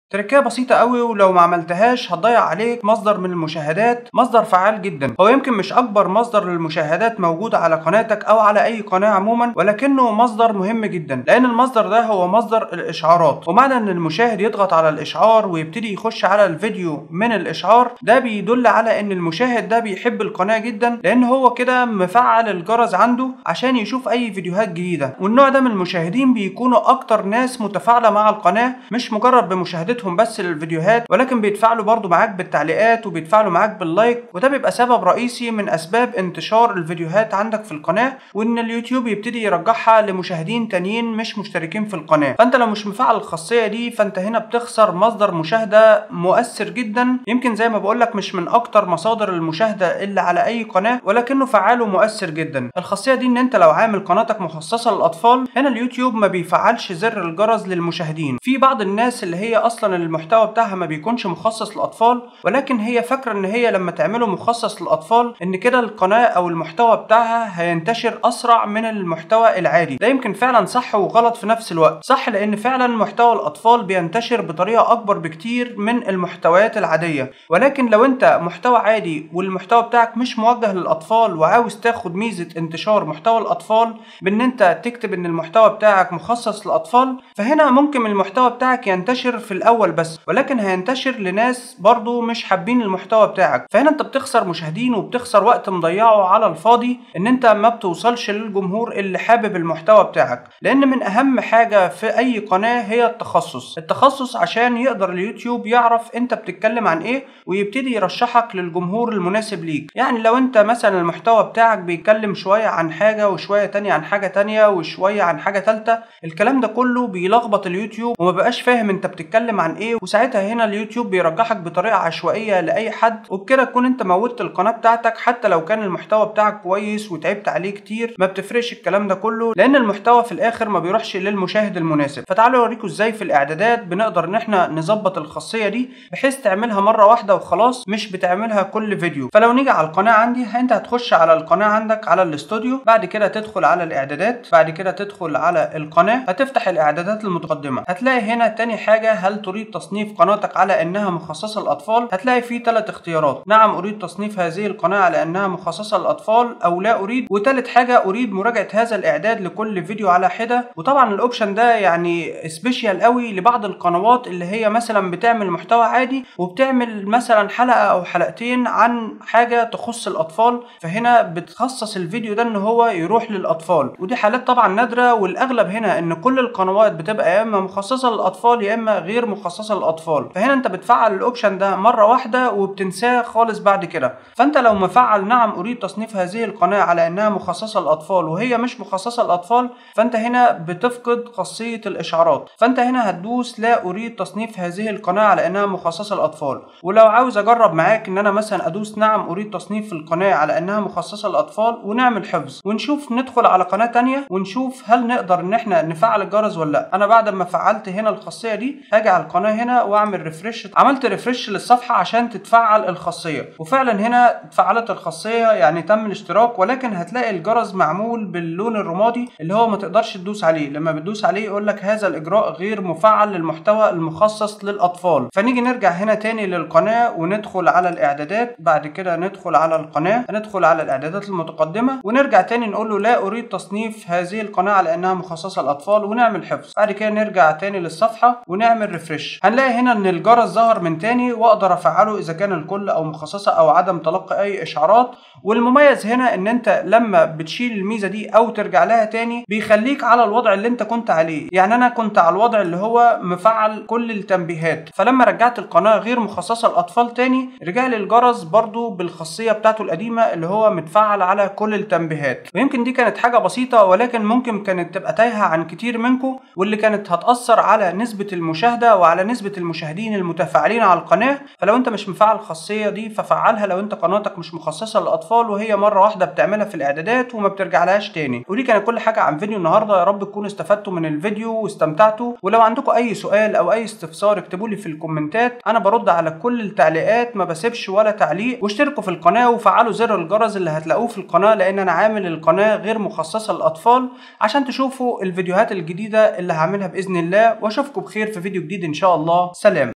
تركية بسيطة قوي ولو ما عملتهاش هتضيع عليك مصدر من المشاهدات مصدر فعال جدا هو يمكن مش اكبر مصدر للمشاهدات موجود على قناتك او على اي قناة عموما ولكنه مصدر مهم جدا لان المصدر ده هو مصدر الاشعارات ومعنى ان المشاهد يضغط على الاشعار ويبتدي يخش على الفيديو من الاشعار ده بيدل على ان المشاهد ده بيحب القناة جدا لان هو كده مفعل الجرس عنده عشان يشوف اي فيديوهات جديدة والنوع ده من المشاهدين بيكونوا اكتر ناس متفاعلة مع القناة مش مجرد بمشاهدتهم بس للفيديوهات ولكن بيتفاعلوا برضو معاك بالتعليقات وبيتفاعلوا معاك باللايك وده بيبقى سبب رئيسي من اسباب انتشار الفيديوهات عندك في القناة وان اليوتيوب يبتدي يرجعها لمشاهدين تانيين مش مشتركين في القناة فانت لو مش مفعل الخاصية دي فانت هنا بتخسر مصدر مشاهدة مؤثر جدا يمكن زي ما بقولك مش من اكتر مصادر المشاهدة اللي على اي قناة ولكنه فعال ومؤثر جدا الخاصية دي ان انت لو عامل قناتك مخصصة للاطفال هنا اليوتيوب ما بيفعلش زر الجرس للمشاهدين في بعض الناس اللي هي اصلا المحتوى بتاعها ما بيكونش مخصص للاطفال ولكن هي فاكره ان هي لما تعمله مخصص للاطفال ان كده القناه او المحتوى بتاعها هينتشر اسرع من المحتوى العادي ده يمكن فعلا صح وغلط في نفس الوقت صح لان فعلا محتوى الاطفال بينتشر بطريقه اكبر بكتير من المحتويات العاديه ولكن لو انت محتوى عادي والمحتوى بتاعك مش موجه للاطفال وعاوز تاخد ميزه انتشار محتوى الاطفال بان انت تكتب ان المحتوى بتاعك مخصص للاطفال فهنا ممكن المحتوى بتاعك ينتشر في الاول بس ولكن هينتشر لناس برضو مش حابين المحتوى بتاعك فهنا انت بتخسر مشاهدين وبتخسر وقت مضيعه على الفاضي ان انت ما بتوصلش للجمهور اللي حابب المحتوى بتاعك لان من اهم حاجه في اي قناه هي التخصص التخصص عشان يقدر اليوتيوب يعرف انت بتتكلم عن ايه ويبتدي يرشحك للجمهور المناسب ليك يعني لو انت مثلا المحتوى بتاعك بيتكلم شويه عن حاجه وشويه تانية عن حاجه تانية وشويه عن حاجه تالتة الكلام ده كله بيلخبط اليوتيوب وما بقاش فاهم انت بتتكلم عن ايه وساعتها هنا اليوتيوب بيرجحك بطريقه عشوائيه لاي حد وبكده تكون انت موتت القناه بتاعتك حتى لو كان المحتوى بتاعك كويس وتعبت عليه كتير ما بتفرقش الكلام ده كله لان المحتوى في الاخر ما بيروحش للمشاهد المناسب فتعالوا اوريكم ازاي في الاعدادات بنقدر ان احنا نظبط الخاصيه دي بحيث تعملها مره واحده وخلاص مش بتعملها كل فيديو فلو نيجي على القناه عندي انت هتخش على القناه عندك على الاستوديو بعد كده تدخل على الاعدادات بعد كده تدخل على القناه هتفتح الاعدادات المتقدمه هتلاقي هنا تاني حاجه هل تريد تصنيف قناتك على انها مخصصه للاطفال هتلاقي فيه ثلاث اختيارات نعم اريد تصنيف هذه القناه على انها مخصصه للاطفال او لا اريد وثالث حاجه اريد مراجعه هذا الاعداد لكل فيديو على حده وطبعا الاوبشن ده يعني سبيشال قوي لبعض القنوات اللي هي مثلا بتعمل محتوى عادي وبتعمل مثلا حلقه او حلقتين عن حاجه تخص الاطفال فهنا بتخصص الفيديو ده ان هو يروح للاطفال ودي حالات طبعا نادره والاغلب هنا ان كل القنوات بتبقى يا اما مخصصه للاطفال يا اما غير مخصصه للاطفال فهنا انت بتفعل الاوبشن ده مره واحده وبتنساه خالص بعد كده فانت لو مفعل نعم اريد تصنيف هذه القناه على انها مخصصه للاطفال وهي مش مخصصه للاطفال فانت هنا بتفقد خاصيه الاشعارات فانت هنا هتدوس لا اريد تصنيف هذه القناه على انها مخصصه للاطفال ولو عاوز اجرب معاك ان انا مثلا ادوس نعم اريد تصنيف القناه على انها مخصصه للاطفال ونعمل حفظ ونشوف ندخل على قناه تانية ونشوف هل نقدر ان احنا نفعل الجرس ولا لا انا بعد ما فعلت هنا الخاصيه دي هاجي على القناه هنا واعمل ريفرش عملت ريفرش للصفحه عشان تتفعل الخاصيه وفعلا هنا اتفعلت الخاصيه يعني تم الاشتراك ولكن هتلاقي الجرس معمول باللون الرمادي اللي هو ما تقدرش تدوس عليه لما بتدوس عليه يقول لك هذا الاجراء غير مفعل للمحتوى المخصص للاطفال فنيجي نرجع هنا تاني للقناه وندخل على الاعدادات بعد كده ندخل على القناه هندخل على الاعدادات المتقدمه ونرجع تاني نقول له لا اريد تصنيف هذه القناه على انها مخصصه للاطفال ونعمل حفظ بعد كده نرجع تاني للصفحه ونعمل ريفرش هنلاقي هنا ان الجرس ظهر من تاني واقدر افعله اذا كان الكل او مخصصه او عدم تلقي اي اشعارات والمميز هنا ان انت لما بتشيل الميزه دي او ترجع لها تاني بيخليك على الوضع اللي انت كنت عليه يعني انا كنت على الوضع اللي هو مفعل كل التنبيهات فلما رجعت القناه غير مخصصه للاطفال تاني رجع لي الجرس برضو بالخاصيه بتاعته القديمه اللي هو متفعل على كل التنبيهات ويمكن دي كانت حاجه بسيطه ولكن ممكن كانت تبقى تايهه عن كتير منكم واللي كانت هتاثر على نسبه المشاهده وعلى نسبه المشاهدين المتفاعلين على القناه فلو انت مش مفعل الخاصيه دي ففعلها لو انت قناتك مش مخصصه للاطفال وهي مره واحده بتعملها في الاعدادات وما بترجعلهاش تاني ودي كانت كل حاجه عن فيديو النهارده يا رب تكونوا استفدتوا من الفيديو واستمتعتوا ولو عندكم اي سؤال او اي استفسار اكتبوا لي في الكومنتات انا برد على كل التعليقات ما بسيبش ولا تعليق واشتركوا في القناه وفعلوا زر الجرس اللي هتلاقوه في القناه لان انا عامل القناه غير مخصصه للاطفال عشان تشوفوا الفيديوهات الجديده اللي هعملها باذن الله واشوفكم بخير في فيديو جديد ان شاء الله سلام